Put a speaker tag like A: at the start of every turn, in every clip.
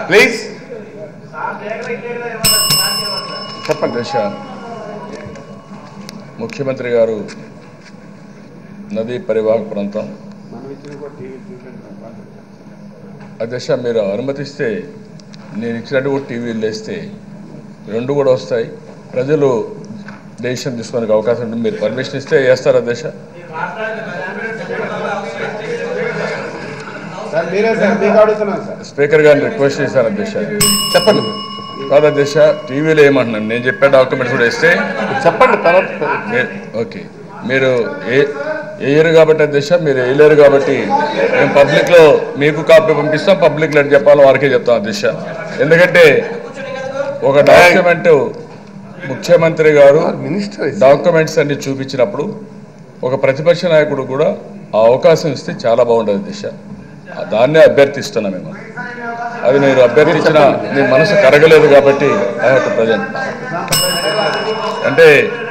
A: Please చెప్పండి
B: దశ ముఖ్యమంత్రి గారు నదీ పరివాహక ప్రాంతం అధ్యక్ష మీరు అనుమతిస్తే నేను ఇచ్చినట్టు కూడా టీవీలు వేస్తే రెండు కూడా వస్తాయి ప్రజలు డెసిషన్ తీసుకోవడానికి అవకాశం ఉంటుంది మీరు పర్మిషన్ ఇస్తే వేస్తారు అధ్యక్ష
C: సార్ మీరే సార్ మీకు అడుగుతున్నాను సార్
B: స్పీకర్ గారిని రిక్వెస్ట్ చేశాను అధ్యక్ష
A: చెప్పండి
B: కాదు అధ్యక్ష టీవీలో ఏమంటున్నాను నేను చెప్పే డాక్యుమెంట్స్ కూడా వేస్తే
A: చెప్పండి తర్వాత
B: మీ- ఓకే మీరు ఏ వేయరు కాబట్టి అధ్యక్ష మీరు వేయలేరు కాబట్టి మేము పబ్లిక్లో మీకు కాపీ పంపిస్తాం పబ్లిక్లో ఎట్లా చెప్పాలో వారికే చెప్తాం అధ్యక్ష ఎందుకంటే ఒక డాక్యుమెంట్ ముఖ్యమంత్రి గారు
A: మినిస్టర్
B: డాక్యుమెంట్స్ అన్ని చూపించినప్పుడు ఒక ప్రతిపక్ష నాయకుడు కూడా ఆ అవకాశం ఇస్తే చాలా బాగుంటుంది దిశ దాన్నే అభ్యర్థిస్తున్నా మేము అది మీరు అభ్యర్థించిన మీ మనసు కరగలేదు కాబట్టి ఐ హావ్ టు ప్రజెంట్ అంటే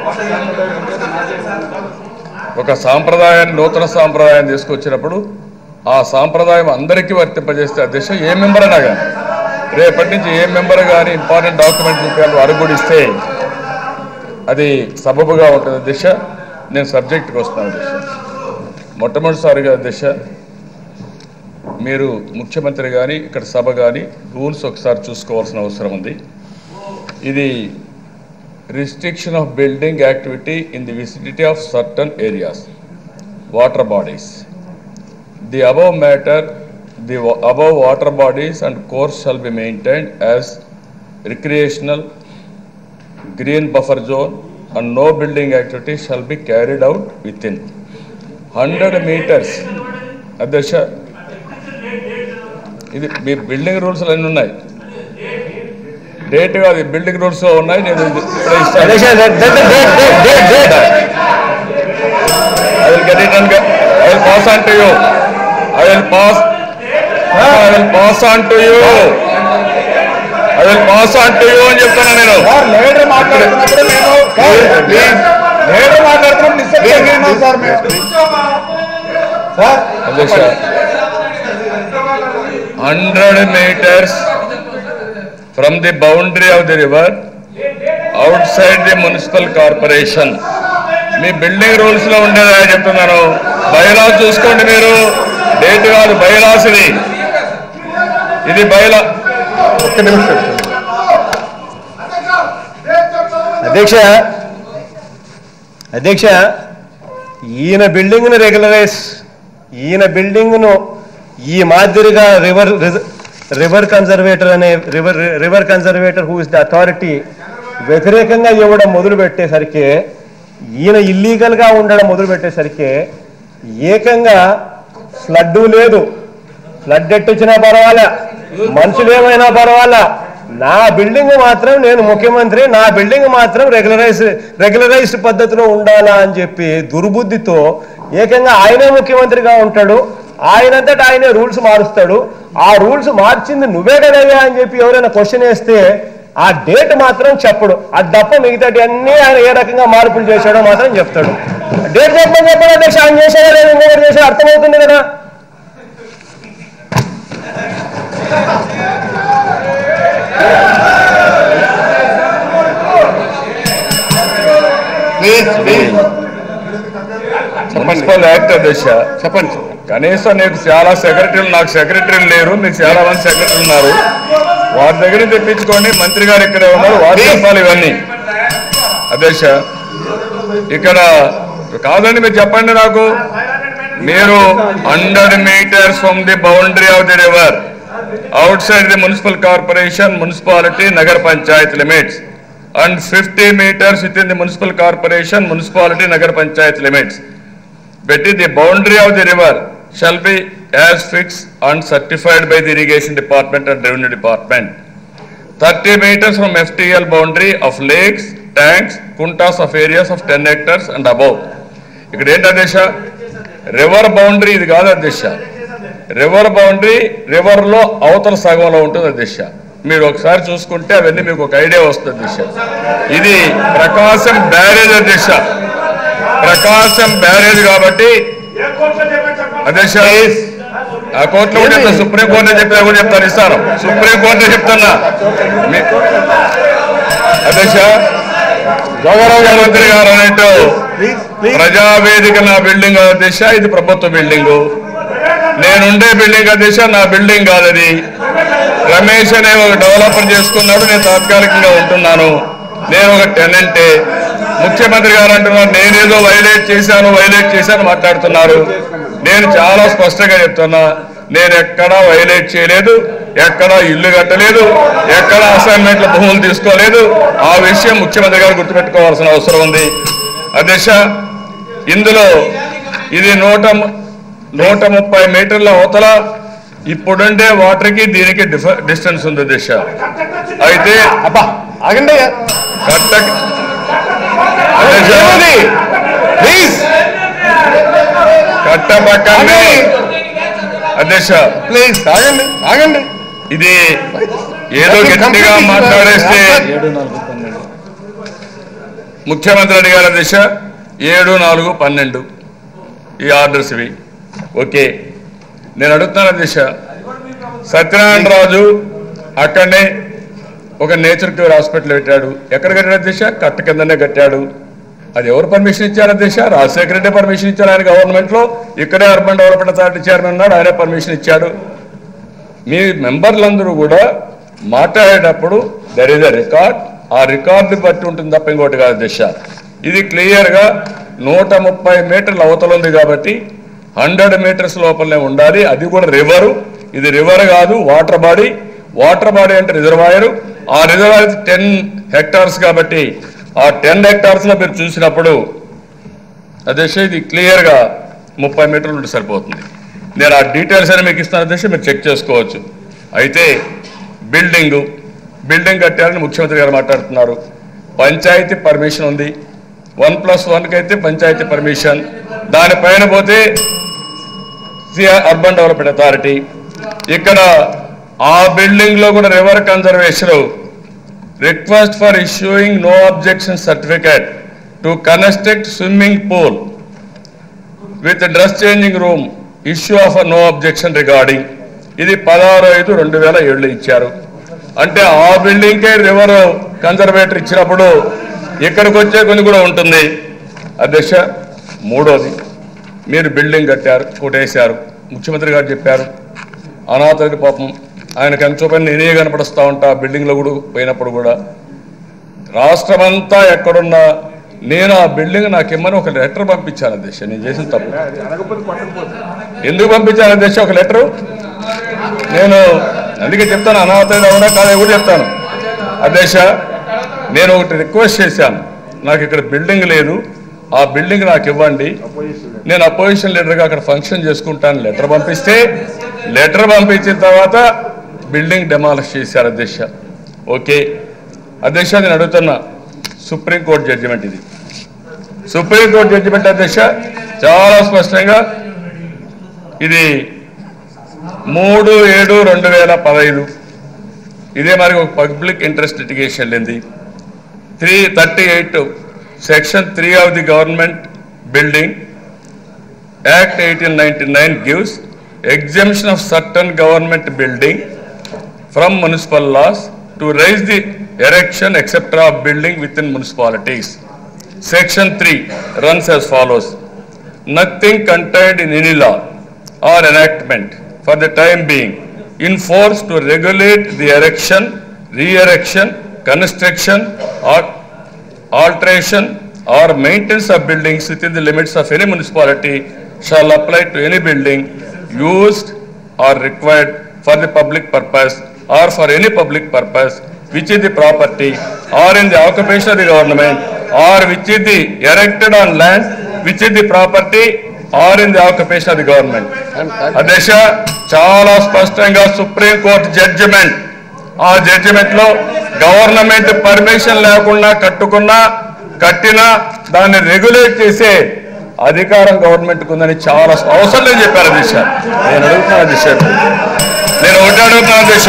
B: ఒక సాంప్రదాయాన్ని నూతన సాంప్రదాయాన్ని తీసుకొచ్చినప్పుడు ఆ సాంప్రదాయం అందరికీ వర్తింపజేస్తే అధ్యక్ష ఏ మెంబర్ అయినా కానీ రేపటి నుంచి ఏ మెంబర్ కానీ ఇంపార్టెంట్ డాక్యుమెంట్ చూపించాలి వారికి కూడా ఇస్తే అది సబబుగా ఉంటుంది దిశ నేను సబ్జెక్ట్కి వస్తాను దిశ మొట్టమొదటిసారిగా దిశ మీరు ముఖ్యమంత్రి కానీ ఇక్కడ సభ కానీ రూల్స్ ఒకసారి చూసుకోవాల్సిన అవసరం ఉంది ఇది restriction of building activity in the vicinity of certain areas water bodies the above matter the above water bodies and course shall be maintained as recreational green buffer zone and no building activity shall be carried out within 100 meters అధ్యక్ష ఇది మీ building rules అన్నీ ఉన్నాయి date కాదు building rules ఉన్నాయి నేను ఇది ఇప్పుడే ఇస్తాను I will get it and get, I will pass on to you. I will pass, I will pass on to you. I will pass on to you అని చెప్తాను నేను
C: సార్ లీడర్ మాట్లాడుతున్నప్పుడు మేము
A: ప్లీజ్
C: లీడర్ మాట్లాడుతున్నప్పుడు నిశ్శబ్దంగా ఉన్నాం sir మేము sir
B: అధ్యక్ష hundred metres from the boundary of the river outside the municipal corporation మీ బిల్డింగ్ రూల్స్ లో ఉండేదా చెప్తున్నాను బయలాస్ చూసుకోండి మీరు డేట్ కాదు బయలాస్ ఇది ఇది బయలా
A: ఒక్క నిమిషం
D: అధ్యక్ష అధ్యక్ష ఈయన బిల్డింగ్ను రెగ్యులరైజ్ ఈయన బిల్డింగ్ను ఈ మాదిరిగా రివర్ రివర్ కన్జర్వేటర్ అనే river river conservator who is the authority వ్యతిరేకంగా ఇవ్వడం మొదలు పెట్టేసరికి ఈయన ఇల్లీగల్గా ఉండడం మొదలు పెట్టేసరికి ఏకంగా ఫ్లడ్ లేదు ఫ్లడ్ ఎట్టొచ్చినా పర్వాలే మనుషులు ఏమైనా పర్వాలా నా బిల్డింగ్ మాత్రం నేను ముఖ్యమంత్రి నా బిల్డింగ్ మాత్రం రెగ్యులరైజ్ రెగ్యులరైజ్డ్ పద్ధతిలో ఉండాలా అని చెప్పి దుర్బుద్ధితో ఏకంగా ఆయనే ముఖ్యమంత్రిగా ఉంటాడు ఆయనంతటా ఆయనే రూల్స్ మారుస్తాడు ఆ రూల్స్ మార్చింది నువ్వే కదయ్యా అని చెప్పి ఎవరైనా క్వశ్చన్ వేస్తే ఆ డేట్ మాత్రం చెప్పడు అది తప్ప మిగతాటి అన్ని ఆయన ఏ రకంగా మార్పులు చేశాడో మాత్రం చెప్తాడు డేట్ చెప్పమని చెప్పాడు అధ్యక్ష ఆయన చేశాడా లేదా ఇంకొకటి చేశాడు అర్థమవుతుంది కదా
A: ప్లీజ్ ప్లీజ్
B: మున్సిపల్ యాక్ట్ అధ్యక్ష
A: చెప్పండి
B: కనీసం నీకు చాలా సెక్రటరీలు నాకు సెక్రటరీలు లేరు మీకు చాలా మంది సెక్రటరీలు ఉన్నారు వారి దగ్గర తెప్పించుకోండి మంత్రి గారు ఇక్కడే ఉన్నారు వారు చెప్పాలి ఇవన్నీ అధ్యక్ష ఇక్కడ కాదండి మీరు చెప్పండి నాకు మీరు hundred metres from the boundary of the river outside the municipal corporation municipality నగర panchayat limits and fifty metres within the municipal corporation municipality నగర panchayat limits betti the boundary of the river shall be as fixed and certified by the irrigation department and revenue department. 30 meters from FTL boundary of lakes, tanks, kuntas of areas of 10 hectares and above. ఇక్కడ ఏంటి అధ్యక్ష river boundary ఇది కాదు అధ్యక్ష river boundary river లో అవతల సగంలో ఉంటుంది అధ్యక్ష మీరు ఒకసారి చూసుకుంటే అవన్నీ మీకు ఒక ఐడియా వస్తుంది అధ్యక్ష ఇది ప్రకాశం బ్యారేజ్ అధ్యక్ష ప్రకాశం బ్యారేజ్ కాబట్టి అధ్యక్ష ఆ కోర్టులో కూడా చెప్తాను సుప్రీం కోర్టు చెప్పినా కూడా చెప్తాను ఇస్తాను సుప్రీం కోర్టు చెప్తున్నా మీ- అధ్యక్ష గౌరవ మంత్రి గారు అన్నట్టు
A: ప్లీజ్ ప్లీజ్
B: ప్రజావేదిక నా బిల్డింగ్ అధ్యక్ష ఇది ప్రభుత్వ బిల్డింగ్ నేనుండే బిల్డింగ్ అధ్యక్ష నా బిల్డింగ్ కాదు అది రమేష్ అనే ఒక డెవలపర్ చేసుకున్నాడు నేను తాత్కాలికంగా ఉంటున్నాను నేను ఒక టెనెంటే ముఖ్యమంత్రి గారు అంటున్నారు నేనేదో వైలేట్ చేశాను వైలేట్ చేశాను మాట్లాడుతున్నారు నేను చాలా స్పష్టంగా చెప్తున్నా నేను ఎక్కడా వైలేట్ చేయలేదు ఎక్కడా ఇల్లు కట్టలేదు ఎక్కడా అసైన్మెంట్ల భూములు తీసుకోలేదు ఆ విషయం ముఖ్యమంత్రి గారు గుర్తుపెట్టుకోవాల్సిన అవసరం ఉంది అధ్యక్ష ఇందులో ఇది నూట ము- నూట ముప్పై మీటర్ల అవతల ఇప్పుడుండే వాటర్కి దీనికి డిఫ- డిస్టెన్స్ ఉంది దిశ అయితే
A: అబ్బా ఆగండి
B: కట్ట అధ్యక్ష,
A: ప్లీజ్
B: కట్ట పక్కనే అధ్యక్ష
A: ప్లీజ్ ఆగండి ఆగండి
B: ఇది ఏదో గట్టిగా మాట్లాడేస్తే ముఖ్యమంత్రి అడిగారు దిశ ఏడు నాలుగు పన్నెండు ఈ ఆర్డర్స్ ఇవి ఓకే నేను అడుగుతున్నాను దిశ సత్యనారాయణ రాజు అక్కడనే ఒక నేచర్ క్యూర్ హాస్పిటల్ పెట్టాడు ఎక్కడ కట్టాడు దిశ కట్ట కిందనే కట్టాడు అది ఎవరు పర్మిషన్ ఇచ్చారు దిశ రాజశేఖర రెడ్డి పర్మిషన్ ఇచ్చారు ఆయన గవర్నమెంట్ లో ఇక్కడే అర్బన్ డెవలప్మెంట్ అథారిటీ చైర్మన్ ఉన్నాడు ఆయనే పర్మిషన్ ఇచ్చాడు మీ మెంబర్లందరూ కూడా మాట్లాడేటప్పుడు దర్ ఇస్ అ రికార్డ్ ఆ రికార్డు బట్టి ఉంటుంది తప్ప ఇంకోటి కాదు దిశ ఇది క్లియర్గా నూట ముప్పై మీటర్ల అవతల ఉంది కాబట్టి హండ్రెడ్ మీటర్స్ లోపలనే ఉండాలి అది కూడా రివరు ఇది రివర్ కాదు వాటర్ బాడీ వాటర్ బాడీ అంటే రిజర్వాయర్ ఆ రిజర్వాయర్ టెన్ హెక్టార్స్ కాబట్టి ఆ టెన్ హెక్టార్స్ లో మీరు చూసినప్పుడు అధ్యక్ష ఇది క్లియర్గా ముప్పై మీటర్లు ఉంటే సరిపోతుంది నేను ఆ డీటెయిల్స్ అని మీకు ఇస్తాను అధ్యక్ష మీరు చెక్ చేసుకోవచ్చు అయితే బిల్డింగు బిల్డింగ్ కట్టారని ముఖ్యమంత్రి గారు మాట్లాడుతున్నారు పంచాయతీ పర్మిషన్ ఉంది వన్ ప్లస్ వన్కి అయితే పంచాయతీ పర్మిషన్ దానిపైన పోతే సిఆర్ అర్బన్ డెవలప్మెంట్ అథారిటీ ఇక్కడ ఆ బిల్డింగ్ లో కూడా river conservation request for issuing no objection certificate to construct swimming pool with dress changing room issue of no objection regarding ఇది పదహారు ఐదు రెండు వేల ఏళ్ళు ఇచ్చారు అంటే ఆ బిల్డింగ్కే రివర్ కన్జర్వేటర్ ఇచ్చినప్పుడు ఇక్కడికి వచ్చే కొన్ని కూడా ఉంటుంది అధ్యక్ష మూడోది మీరు బిల్డింగ్ కట్టారు కొట్టేశారు ముఖ్యమంత్రి గారు చెప్పారు అనాథకి పాపం ఆయనకు ఎంతో పని నేనే కనపడుస్తూ ఉంటా ఆ బిల్డింగ్లో కూడా పోయినప్పుడు కూడా రాష్ట్రమంతా ఎక్కడున్నా నేను ఆ బిల్డింగ్ నాకు ఇమ్మని ఒక లెటర్ పంపించాను అధ్యక్ష నేను చేసిన తప్పు ఎందుకు పంపించాను అధ్యక్ష ఒక లెటరు నేను అందుకే చెప్తాను అనాథ అవునా కాదా కూడా చెప్తాను అధ్యక్ష నేను ఒకటి రిక్వెస్ట్ చేశాను నాకు ఇక్కడ బిల్డింగ్ లేదు ఆ బిల్డింగ్ నాకు ఇవ్వండి నేను అపోజిషన్ లీడర్గా అక్కడ ఫంక్షన్ చేసుకుంటాను లెటర్ పంపిస్తే లెటర్ పంపించిన తర్వాత బిల్డింగ్ డెమాలిష్ చేశారు అధ్యక్ష ఓకే అధ్యక్ష నేను అడుగుతున్నా సుప్రీంకోర్టు జడ్జిమెంట్ ఇది సుప్రీంకోర్టు జడ్జిమెంట్ అధ్యక్ష చాలా స్పష్టంగా ఇది మూడు ఏడు రెండు వేల పదహైదు ఇదే మరి ఒక పబ్లిక్ ఇంట్రెస్ట్ లిటిగేషన్ వెళ్ళింది three thirty eight section three of the government building act eighteen ninety nine gives exemption of certain government building from municipal laws to raise the erection etc. of building within municipalities. Section 3 runs as follows. Nothing contained in any law or enactment for the time being in force to regulate the erection, re-erection, construction or alteration or maintenance of buildings within the limits of any municipality shall apply to any building used or required for the public purpose or for any public purpose which is the property or in the occupation of the government or which is the erected on land which is the property or in the occupation of the government. అధ్యక్ష చాలా స్పష్టంగా supreme court judgment ఆ judgment లో government permission లేకుండా కట్టుకున్నా కట్టినా దాన్ని regulate చేసే అధికారం గవర్నమెంట్ ఉందని చాలా అవసరం లేదు చెప్పారు అధ్యక్ష నేను అడుగుతున్నాను అధ్యక్ష నేను ఒకటి అడుగుతున్నాను అధ్యక్ష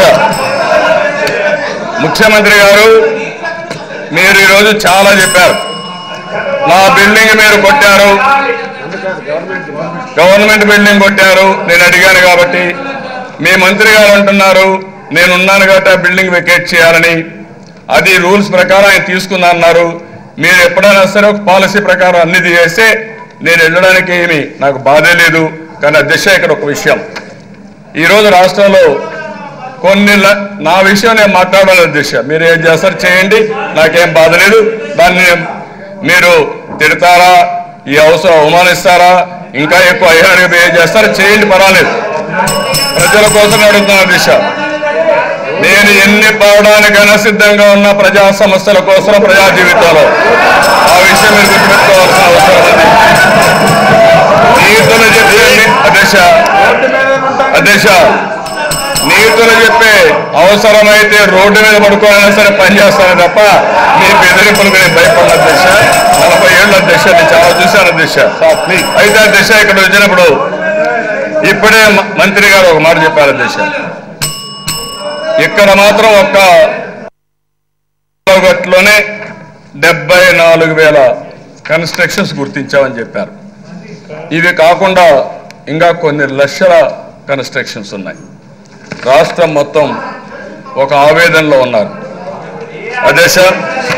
B: ముఖ్యమంత్రి గారు మీరు ఈరోజు చాలా చెప్పారు నా బిల్డింగ్ మీరు కొట్టారు గవర్నమెంట్ బిల్డింగ్ కొట్టారు నేను అడిగాను కాబట్టి మీ మంత్రి గారు అంటున్నారు నేను ఉన్నాను కాబట్టి ఆ బిల్డింగ్ వెకేట్ చేయాలని అది రూల్స్ ప్రకారం ఆయన తీసుకున్నా అన్నారు మీరు ఎప్పుడైనా సరే ఒక పాలసీ ప్రకారం అన్ని చేస్తే నేను వెళ్ళడానికి ఏమి నాకు బాధే లేదు కానీ అధ్యక్ష ఇక్కడ ఒక విషయం ఈరోజు రాష్ట్రంలో కొన్ని ల- నా విషయం నేను మాట్లాడాలి అధ్యక్ష మీరు ఏం చేస్తారు చేయండి నాకేం బాధ లేదు దాన్ని మీరు తిడతారా ఈ అవసరం అవమానిస్తారా ఇంకా ఎక్కువ అయ్యారు ఏం చేస్తారా చేయండి పర్వాలేదు ప్రజల కోసం అడుగుతున్నా అధ్యక్ష నేను ఎన్ని పడడానికైనా సిద్ధంగా ఉన్న ప్రజా సమస్యల కోసం ప్రజా జీవితంలో ఆ విషయం మీరు గుర్తుపెట్టుకోవాల్సిన అవసరం ఉంది నీతులు చెప్పే అధ్యక్ష అధ్యక్ష నీతులు చెప్పే అవసరమైతే రోడ్డు మీద పడుకోవాలన్నా సరే పనిచేస్తాను తప్ప మీ బెదిరింపులకు నేను భయపడిన అధ్యక్ష నలభై ఏళ్ళ అధ్యక్ష నేను చాలా చూశాను అధ్యక్ష అయితే అధ్యక్ష ఇక్కడ వచ్చినప్పుడు ఇప్పుడే మ- మంత్రి గారు ఒక మాట చెప్పారు అధ్యక్ష ఇక్కడ మాత్రం ఒక్క గట్లోనే డెబ్బై నాలుగు వేల కన్స్ట్రక్షన్స్ గుర్తించామని చెప్పారు ఇవి కాకుండా ఇంకా కొన్ని లక్షల కన్స్ట్రక్షన్స్ ఉన్నాయి రాష్ట్రం మొత్తం ఒక ఆవేదనలో ఉన్నారు అదే సార్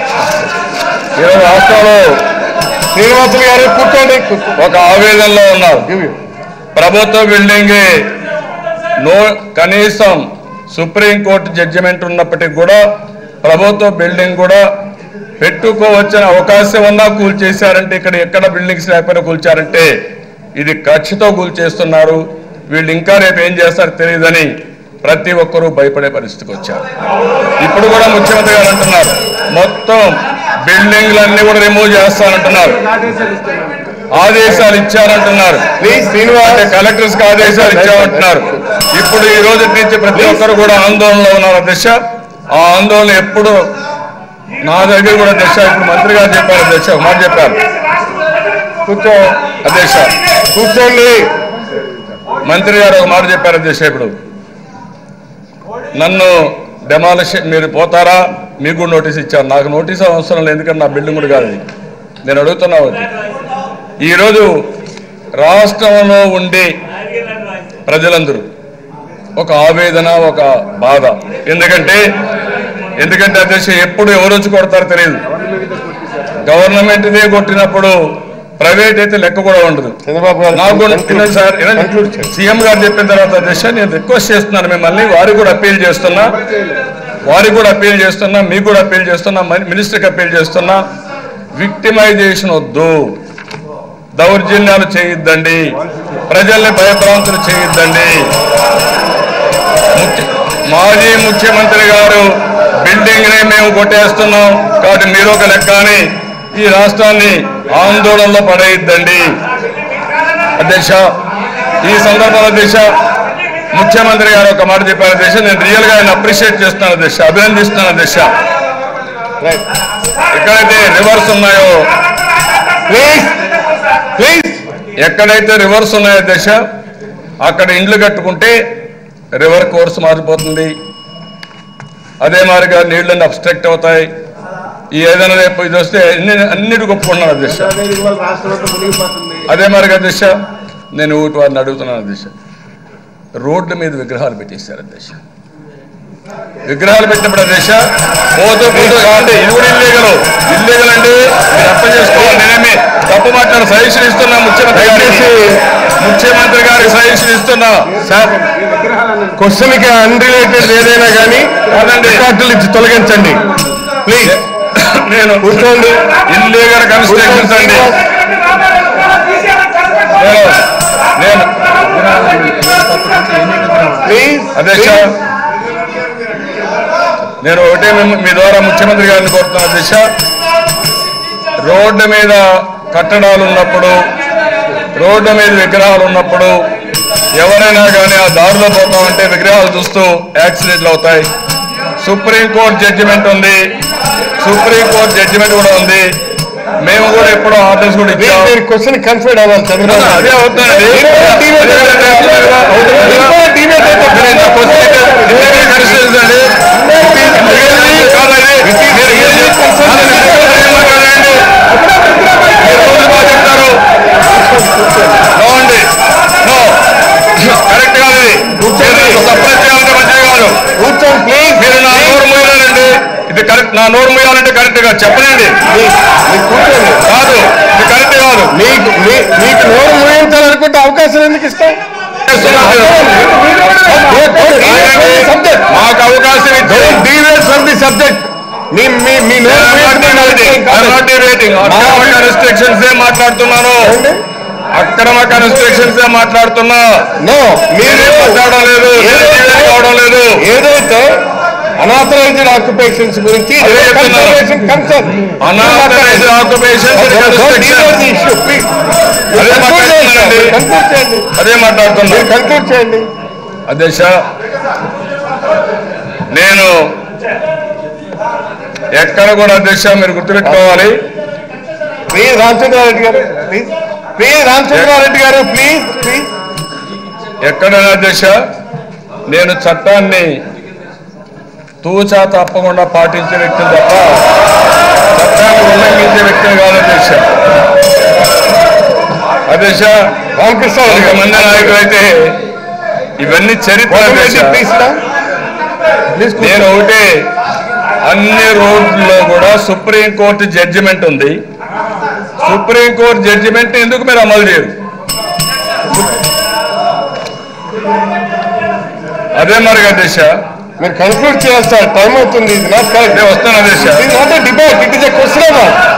B: ఈరోజు రాష్ట్రంలో
A: శ్రీనివాసులు గారు కూర్చోండి
B: ఒక ఆవేదనలో ఉన్నారు ప్రభుత్వ బిల్డింగ్ నో కనీసం సుప్రీంకోర్టు జడ్జిమెంట్ ఉన్నప్పటికీ కూడా ప్రభుత్వ బిల్డింగ్ కూడా పెట్టుకోవచ్చిన అవకాశం ఉన్నా కూల్చేశారంటే ఇక్కడ ఎక్కడ బిల్డింగ్స్ లేకపోయినా కూల్చారంటే ఇది ఖర్చుతో కూల్చేస్తున్నారు వీళ్ళు ఇంకా రేపు ఏం చేస్తారో తెలియదని ప్రతి ఒక్కరూ భయపడే పరిస్థితికి వచ్చారు ఇప్పుడు కూడా ముఖ్యమంత్రి గారు అంటున్నారు మొత్తం బిల్డింగ్లన్నీ కూడా రిమూవ్ చేస్తానంటున్నారు ఆదేశాలు ఇచ్చారంటున్నారు
A: ప్లీజ్ శ్రీనివాస్
B: అంటే కలెక్టర్స్ కి ఆదేశాలు ఇచ్చామంటున్నారు ఇప్పుడు ఈ రోజు నుంచి ప్రతి ఒక్కరు కూడా ఆందోళనలో ఉన్నారు అధ్యక్ష ఆ ఆందోళన ఎప్పుడు నా దగ్గర కూడా అధ్యక్ష ఇప్పుడు మంత్రి గారు చెప్పారు అధ్యక్ష ఒక మాట చెప్పారు
A: కూర్చో
B: అధ్యక్ష
A: కూర్చోండి
B: మంత్రి గారు ఒక మాట చెప్పారు అధ్యక్ష ఇప్పుడు నన్ను డెమాలిషన్ మీరు పోతారా మీకు కూడా నోటీస్ ఇచ్చారు నాకు నోటీస్ అవసరం లేదు ఎందుకంటే నా బిల్డింగ్ కూడా కాదు ఇది. నేను అడుగుతున్నా అది ఈరోజు రాష్ట్రంలో ఉండే ప్రజలందరూ ఒక ఆవేదన ఒక బాధ ఎందుకంటే ఎందుకంటే అధ్యక్ష ఎప్పుడు ఎవరు వచ్చి కొడతారో తెలియదు గవర్నమెంట్దే కొట్టినప్పుడు ప్రైవేట్ అయితే లెక్క కూడా ఉండదు
A: చంద్రబాబు గారు
B: నాకు కూడా వినండి సార్ వినండి.
A: Conclude చేయండి.
B: సీఎం గారు చెప్పిన తర్వాత దిశ నేను రిక్వెస్ట్ చేస్తున్నాను మిమ్మల్ని వారికి కూడా అప్పీల్ చేస్తున్నా వారికి కూడా అప్పీల్ చేస్తున్నా మీకు కూడా అప్పీల్ చేస్తున్నా మని- మినిస్టర్కి అప్పీల్ చేస్తున్నా విక్టిమైజేషన్ వద్దు దౌర్జన్యాలు చేయొద్దండి ప్రజల్ని భయభ్రాంతులు చేయొద్దండి ముఖ్య- మాజీ ముఖ్యమంత్రి గారు బిల్డింగ్ ని మేము కొట్టేస్తున్నాం కాబట్టి మీరు ఒక లెక్క అని ఈ రాష్ట్రాన్ని ఆందోళనలో పడేయద్దండి అధ్యక్ష ఈ సందర్భంలో అధ్యక్ష ముఖ్యమంత్రి గారు ఒక మాట చెప్పారు అధ్యక్ష నేను రియల్ గా ఆయన అప్రిషియేట్ చేస్తున్నాను అధ్యక్ష అభినందిస్తున్నాను అధ్యక్ష ఎక్కడైతే రివర్స్ ఉన్నాయో
A: ప్లీజ్ ప్లీజ్
B: ఎక్కడైతే రివర్స్ ఉన్నాయో దశ అక్కడ ఇండ్లు కట్టుకుంటే రివర్ కోర్స్ మారిపోతుంది అదే మాదిరిగా నీళ్ళని అబ్స్ట్రక్ట్ అవుతాయి ఈ ఏదైనా రేపు ఇది వస్తే అన్ని అన్నిటి ఒప్పుకున్నాను అధ్యక్ష అదే మాదిరిగా అధ్యక్ష నేను ఊటి వారిని అడుగుతున్నాను అధ్యక్ష రోడ్ల మీద విగ్రహాలు పెట్టేశారు అధ్యక్ష విగ్రహాలు పెట్టినప్పుడు అధ్యక్ష పోతూ పోతూ కావండి ఇది కూడా ఇల్లీగల్ ఇల్లీగల్ అండి మీరు అర్థం చేసుకోవాలి నేనేమి తప్పు మాట్లాడు సజెషన్ ఇస్తున్నా ముఖ్యమంత్రి గారికి ముఖ్యమంత్రి గారికి సజెషన్ ఇస్తున్నా
A: సార్ క్వశ్చన్ కి అన్రిలేటెడ్ ఏదైనా కానీ
B: కాదండి.
A: రికార్డులు ఇచ్చి తొలగించండి ప్లీజ్
B: నేను
A: కూర్చోండి
B: ఇల్లీగల్ కన్స్ట్రక్షన్స్ అండి నేను నేను
A: ప్లీజ్
B: అధ్యక్ష నేను ఒకటే మిమ్మ- మీ ద్వారా ముఖ్యమంత్రి గారిని కోరుతున్నా అధ్యక్ష రోడ్డు మీద కట్టడాలు ఉన్నప్పుడు రోడ్డు మీద విగ్రహాలు ఉన్నప్పుడు ఎవరైనా కానీ ఆ దారిలో పోతామంటే విగ్రహాలు చూస్తూ యాక్సిడెంట్లు అవుతాయి సుప్రీంకోర్టు జడ్జిమెంట్ ఉంది సుప్రీంకోర్టు జడ్జిమెంట్ కూడా ఉంది మేము కూడా ఎప్పుడో ఆర్డర్స్ కూడా
A: మీరు
B: ఇచ్చాం
A: మీరు క్వశ్చన్ కన్సిడర్ అవ్వాలి చంద్రబాబు గారు.
B: అదే అవుతుందండి
A: మీరు కూడా deviate అవుతారు. మీరు కూడా deviate అవుతారు.
B: మీరు ఇంత క్వశ్చన్ అయితే illegal constitutions అండి. Illegal కాదండి. మీరు illegal constitutions ఏం మాట్లాడండి? మీరు రోజు బాగా చెప్తారు. నా నోరు మూయాలంటే కరెక్ట్ కాదు చెప్పనండి
A: మీ- మీరు కూర్చోండి
B: కాదు ఇది కరెక్ట్ కాదు
A: మీకు మీ- మీకు నోరు మూయించాలనుకుంటే అవకాశం ఎందుకు ఇస్తాం సబ్జెక్ట్
B: మాకు అవకాశం ఇచ్చి
A: డీవియేట్ ఫ్రమ్ ది సబ్జెక్ట్ మీ మీ మీ నోరు మూయించడం
B: అక్రమ కన్స్ట్రక్షన్స్ ఏ మాట్లాడుతున్నాను అక్రమ కన్స్ట్రక్షన్స్ ఏ మాట్లాడుతున్నా
A: నో
B: మీరే
A: మీరు
B: మాట్లాడడం లేదు
A: ఏదైతే-
B: మీరే కావడం లేదు
A: ఏదైతే అనాథరైజ్డ్ ఆక్యుపేషన్స్ గురించి
B: అదే చెప్తున్నాను.
A: Concern
B: unauthorised occupations
A: issue please
B: అదే మాట్లాడుతున్నానండి.
A: కన్క్లూడ్ చేయండి
B: అదే మాట్లాడుతున్నా
A: మీరు కన్క్లూడ్ చేయండి
B: అధ్యక్ష నేను ఎక్కడ కూడా అధ్యక్ష మీరు గుర్తుపెట్టుకోవాలి
A: ప్లీజ్ రామచంద్రారెడ్డి గారు ప్లీజ్ ప్లీజ్ రామచంద్రారెడ్డి గారు ప్లీజ్ ప్లీజ్
B: ఎక్కడైనా అధ్యక్ష నేను చట్టాన్ని తూచా తప్పకుండా పాటించే వ్యక్తిని తప్ప చట్టాన్ని ఉల్లంఘించే వ్యక్తిని కాదు అధ్యక్ష అధ్యక్ష
A: రామకృష్ణారెడ్డి గారు
B: కొంతమంది నాయకులు అయితే ఇవన్నీ చరిత్ర అధ్యక్ష
A: ప్లీజ్ ప్లీజ్
B: నేను ఒకటే అన్ని రోడ్లలో కూడా సుప్రీం కోర్టు జడ్జిమెంట్ ఉంది సుప్రీం కోర్టు జడ్జిమెంట్ ఎందుకు మీరు అమలు చేయరు అదే మరి అధ్యక్ష
A: మీరు కన్క్లూడ్ చేస్తారు టైం అవుతుంది ఇది నాట్ కరెక్ట్
B: నేను వస్తాను అధ్యక్ష
A: ఇది not debate it is a question